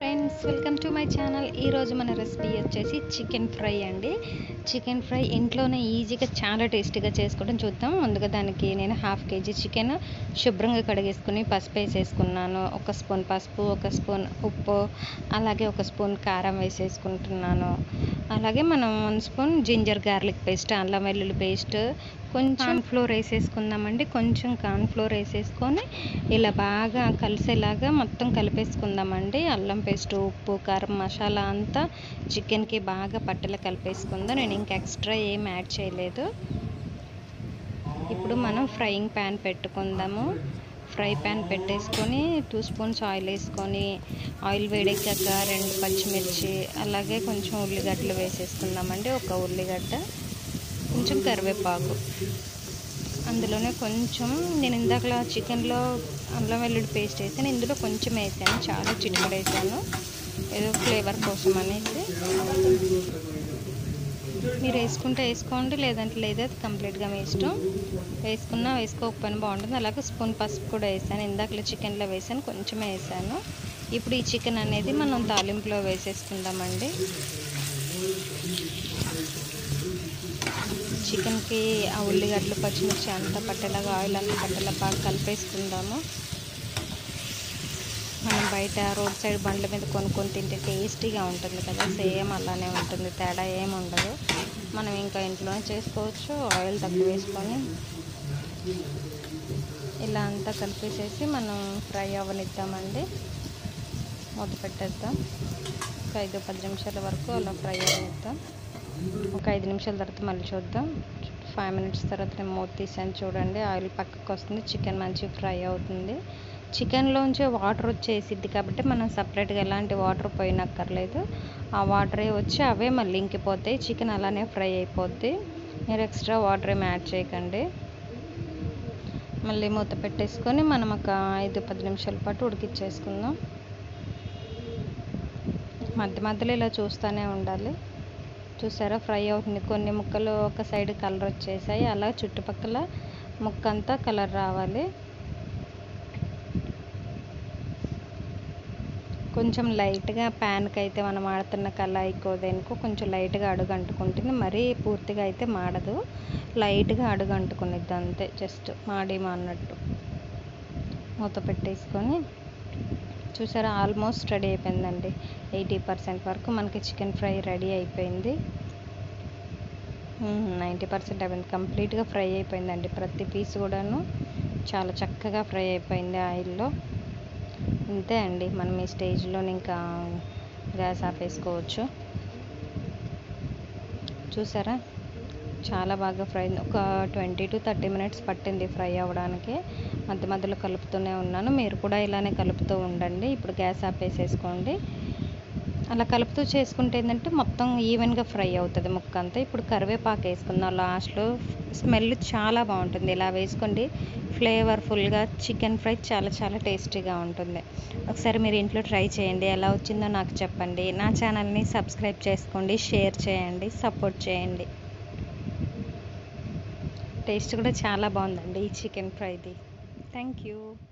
friends welcome to my channel ఈరోజు మన recipe వచ్చేసి చికెన్ ఫ్రై అండి చికెన్ ఫ్రై ఇంట్లోనే ఈజీగా చాలా టేస్టీగా చేసుకోవడం చూద్దాం ముందుగా దానికి నేను హాఫ్ కేజీ చికెన్ శుభ్రంగా కడిగేసుకుని పసుపు వేసేసుకున్నాను ఒక స్పూన్ పసుపు ఒక స్పూన్ ఉప్పు అలాగే ఒక స్పూన్ కారం వేసేసుకుంటున్నాను అలాగే మనం one spoon ginger garlic paste అల్లం వెల్లుల్లి పేస్ట్ కొంచెం ఫ్లోర్ వేసేసుకుందామండి కొంచెం కార్న్ ఫ్లోర్ వేసేసుకొని ఇలా బాగా కలిసేలాగా మొత్తం కలిపేసుకుందామండి అల్లం పేస్ట్ ఉప్పు కారం మసాలా అంతా చికెన్కి బాగా పట్టెలా కలిపేసుకుందాం నేను ఇంకా ఎక్స్ట్రా ఏం యాడ్ చేయలేదు ఇప్పుడు మనం ఫ్రైయింగ్ ప్యాన్ పెట్టుకుందాము ఫ్రై ప్యాన్ పెట్టేసుకొని టూ స్పూన్స్ ఆయిల్ వేసుకొని ఆయిల్ వేడెక్కాక రెండు పచ్చిమిర్చి అలాగే కొంచెం ఉల్లిగడ్డలు వేసేసుకుందామండి ఒక ఉల్లిగడ్డ కొంచెం కరివేపాకు అందులోనే కొంచెం నేను ఇందాకలా చికెన్లో అల్లం వెల్లుల్లి పేస్ట్ వేసాను ఇందులో కొంచెం వేసాను చాలా చిటికడ వేసాను ఏదో ఫ్లేవర్ కోసం అనేసి మీరు వేసుకుంటే వేసుకోండి లేదంటే లేదు అది కంప్లీట్గా మీ ఇష్టం వేసుకున్నా వేసుకోకపోయినా బాగుంటుంది అలాగే స్పూన్ పసుపు కూడా వేసాను ఇందాకలో చికెన్లో వేసాను కొంచెమే వేసాను ఇప్పుడు ఈ చికెన్ అనేది మనం తాలింపులో వేసేసుకుందామండి చికెన్కి ఆ ఉల్లిగడ్డలు పచ్చిమిర్చి అంతా పట్టేలాగా ఆయిల్ అంతా పట్టేలా బాగా కలిపేసుకుందాము మనం బయట రోడ్ సైడ్ బండ్ల మీద కొనుక్కొని తింటే టేస్టీగా ఉంటుంది కదా సేమ్ అలానే ఉంటుంది తేడా ఏమి ఉండదు మనం ఇంకా ఇంట్లోనే చేసుకోవచ్చు ఆయిల్ తక్కువ వేసుకొని ఇలా అంతా కలిపేసేసి మనం ఫ్రై అవ్వనిద్దామండి మూత పెట్టేద్దాం ఒక ఐదు పది నిమిషాల వరకు అలా ఫ్రై అవ్వనిద్దాం ఒక ఐదు నిమిషాల తర్వాత మళ్ళీ చూద్దాం ఫైవ్ మినిట్స్ తర్వాత నేను మూత తీసాను చూడండి ఆయిల్ పక్కకు వస్తుంది చికెన్ మంచిగా ఫ్రై అవుతుంది చికెన్లోంచి వాటర్ వచ్చేసిద్ది కాబట్టి మనం సపరేట్గా ఎలాంటి వాటర్ పోయినక్కర్లేదు ఆ వాటరే వచ్చి అవే మళ్ళీ ఇంకిపోతాయి చికెన్ అలానే ఫ్రై అయిపోద్ది మీరు ఎక్స్ట్రా వాటర్ ఏమి యాడ్ చేయకండి మళ్ళీ మూత పెట్టేసుకొని మనం ఒక ఐదు పది నిమిషాల పాటు ఉడికిచ్చేసుకుందాం మధ్య మధ్యలో ఇలా చూస్తూనే ఉండాలి చూసారా ఫ్రై అవుతుంది కొన్ని ముక్కలు ఒక సైడ్ కలర్ వచ్చేసాయి అలా చుట్టుపక్కల ముక్క అంతా కలర్ రావాలి కొంచెం లైట్గా ప్యాన్కి అయితే మనం ఆడుతున్న కళాయికో దేనికో కొంచెం లైట్గా అడుగు అంటుకుంటుంది మరీ పూర్తిగా అయితే మాడదు లైట్గా అడుగు అంటుకునిద్ది అంతే జస్ట్ మాడేమో అన్నట్టు మూత పెట్టేసుకొని చూసారా ఆల్మోస్ట్ రెడీ అయిపోయిందండి ఎయిటీ పర్సెంట్ వరకు మనకి చికెన్ ఫ్రై రెడీ అయిపోయింది నైంటీ పర్సెంట్ అయిపోయింది కంప్లీట్గా ఫ్రై అయిపోయిందండి ప్రతి పీస్ కూడాను చాలా చక్కగా ఫ్రై అయిపోయింది ఆయిల్లో ఇంతే అండి మనం ఈ స్టేజ్లో ఇంకా గ్యాస్ ఆపేసుకోవచ్చు చూసారా చాలా బాగా ఫ్రై ఒక ట్వంటీ టు థర్టీ మినిట్స్ పట్టింది ఫ్రై అవ్వడానికి మధ్య మధ్యలో కలుపుతూనే ఉన్నాను మీరు కూడా ఇలానే కలుపుతూ ఉండండి ఇప్పుడు గ్యాస్ ఆపేసేసుకోండి అలా కలుపుతూ చేసుకుంటే ఏంటంటే మొత్తం ఈవెన్గా ఫ్రై అవుతుంది ముక్క అంతా ఇప్పుడు కరివేపాకు వేసుకుందాం లాస్ట్లో స్మెల్ చాలా బాగుంటుంది ఇలా వేసుకోండి ఫ్లేవర్ఫుల్గా చికెన్ ఫ్రై చాలా చాలా టేస్టీగా ఉంటుంది ఒకసారి మీరు ఇంట్లో ట్రై చేయండి ఎలా వచ్చిందో నాకు చెప్పండి నా ఛానల్ని సబ్స్క్రైబ్ చేసుకోండి షేర్ చేయండి సపోర్ట్ చేయండి టేస్ట్ కూడా చాలా బాగుందండి ఈ చికెన్ ఫ్రైది థ్యాంక్ యూ